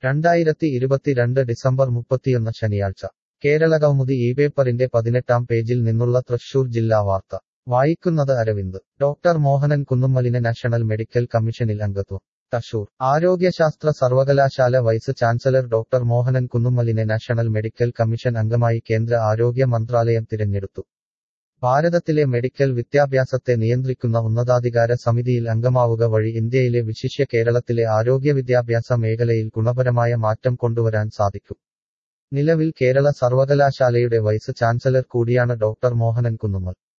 രണ്ടായിരത്തി ഇരുപത്തിരണ്ട് ഡിസംബർ മുപ്പത്തിയൊന്ന് ശനിയാഴ്ച കേരളകൗമുദി ഈ പേപ്പറിന്റെ പതിനെട്ടാം പേജിൽ നിന്നുള്ള തൃശൂർ ജില്ലാ വാർത്ത വായിക്കുന്നത് അരവിന്ദ് ഡോക്ടർ മോഹനൻ കുന്നുമ്മലിന് നാഷണൽ മെഡിക്കൽ കമ്മീഷനിൽ അംഗത്വം തശൂർ ആരോഗ്യശാസ്ത്ര സർവകലാശാല വൈസ് ചാൻസലർ ഡോക്ടർ മോഹനൻ കുന്നുമ്മലിനെ നാഷണൽ മെഡിക്കൽ കമ്മീഷൻ അംഗമായി കേന്ദ്ര ആരോഗ്യ മന്ത്രാലയം തിരഞ്ഞെടുത്തു ഭാരതത്തിലെ മെഡിക്കൽ വിദ്യാഭ്യാസത്തെ നിയന്ത്രിക്കുന്ന ഉന്നതാധികാര സമിതിയിൽ അംഗമാവുക വഴി ഇന്ത്യയിലെ വിശിഷ്യ കേരളത്തിലെ ആരോഗ്യ വിദ്യാഭ്യാസ മേഖലയിൽ ഗുണപരമായ മാറ്റം കൊണ്ടുവരാൻ സാധിക്കും നിലവിൽ കേരള സർവകലാശാലയുടെ വൈസ് ചാൻസലർ കൂടിയാണ് ഡോക്ടർ മോഹനൻ കുന്നുമ്മൽ